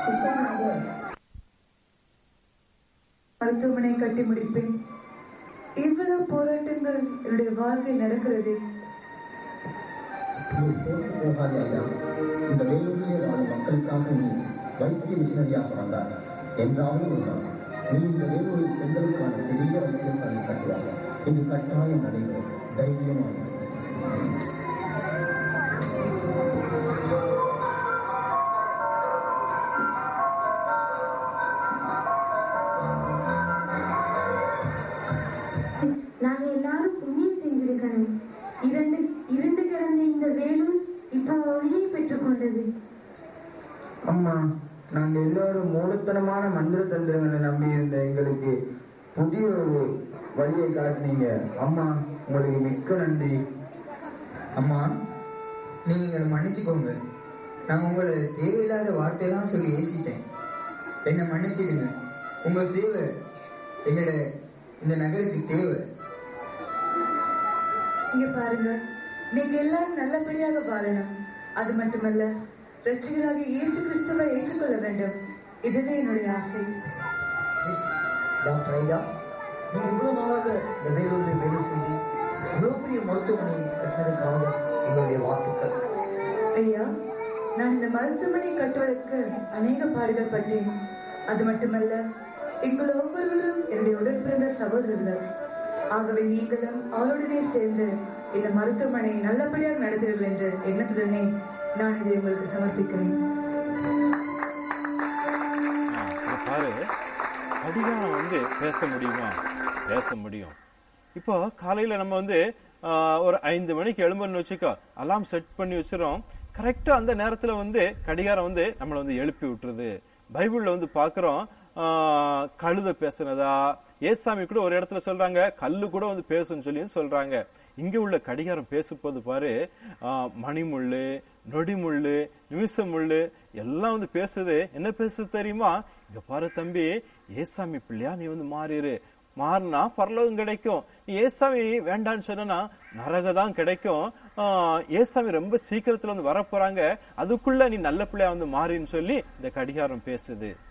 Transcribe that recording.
சுத்தமாக மருத்துவமனை கட்டி முடிப்பேன் இவ்வளவு போராட்டங்கள் என்னுடைய வாழ்க்கையில் நடக்கிறதே நீ தோற்று போகாதே ஐயா இந்த வேலூரிலே வாழும் மக்களுக்காக நீ வைத்திய மிஷனரியாக வந்தார் என்றாவது ஒரு நாள் நீ இந்த வேலூரில் பெண்களுக்கான பெரிய வைத்தியசாலை கட்டுவார் இது கட்டாயம் நடைபெறும் தைரியமாக இரு. நாங்க எல்லாரும் புண்ணியம் செஞ்சிருக்கணும் இரண்டு இரண்டு கிடந்த இந்த வேலூர் இப்போ ஒளியை பெற்றுக்கொண்டது அம்மா நாங்க எல்லாரும் மூலத்தனமான மந்திர தந்திரங்களை நம்பி இருந்த எங்களுக்கு புதிய ஒரு வழியை காட்டினீங்க அம்மா உங்களுக்கு மிக்க நன்றி அம்மா நீங்க மன்னிச்சுக்கோங்க நான் உங்களை தேவையில்லாத வார்த்தையெல்லாம் சொல்லி ஏசிட்டேன் என்னை மன்னிச்சிடுங்க உங்க சேவை எங்களோட இந்த நகருக்கு தேவை இங்க பாருங்க நீங்க எல்லாரும் நல்லபடியாக வாழணும் அது மட்டுமல்ல ரட்சிகராக இயேசு கிறிஸ்துவை ஏற்றுக்கொள்ள வேண்டும் இதுவே என்னுடைய ஆசை மிஸ் டாக்டர் ஐயா நீங்க இவ்வளவு நாளாக இந்த வேலூரில் வேலை செய்து இவ்வளவு பெரிய மருத்துவமனை கட்டினதுக்காக எங்களுடைய வாழ்த்துக்கள் ஐயா நான் இந்த மருத்துவமனை கட்டுவதற்கு அநேக பாடுகள் பட்டேன் அது மட்டுமல்ல எங்கள் ஒவ்வொருவரும் என்னுடைய உடன் பிறந்த சகோதரர்கள் ஆகவே நீங்களும் அவருடனே சேர்ந்து இந்த மருத்துவமனை நல்லபடியாக நடத்துவீர்கள் என்ற எண்ணத்துடனே நான் இதை உங்களுக்கு சமர்ப்பிக்கிறேன் இங்க பாரு கடிகாரம் வந்து பேச முடியுமா பேச முடியும் இப்போ காலையில நம்ம வந்து ஆ, ஒரு ஐந்து மணிக்கு எழும்புன்னு வச்சுக்கோ அலாம் செட் பண்ணி வச்சிரும் கரெக்டா அந்த நேரத்துல வந்து கடிகாரம் வந்து நம்மளை வந்து எழுப்பி விட்டுருது பைபிள்ல வந்து பாக்குறோம் ஆ, கழுத பேசுனதா ஏசாமி கூட ஒரு இடத்துல சொல்றாங்க கல்லு கூட வந்து பேசுன்னு சொல்லி சொல்றாங்க இங்க உள்ள கடிகாரம் பேசும்போது பாரு ஆ, மணிமுள்ளு நொடிமுள்ளு நிமிஷமுள்ளு எல்லாம் வந்து பேசுது என்ன பேசுது தெரியுமா இங்க பாரு தம்பி ஏசாமி பிள்ளையா நீ வந்து மாறிடு மாறினா பரலோகம் கிடைக்கும் நீ ஏசாமி வேண்டான்னு சொன்னா நரக தான் கிடைக்கும் ஆஹ் ஏசாமி ரொம்ப சீக்கிரத்துல வந்து வரப்போறாங்க அதுக்குள்ள நீ நல்ல பிள்ளையா வந்து மாறின்னு சொல்லி இந்த கடிகாரம் பேசுது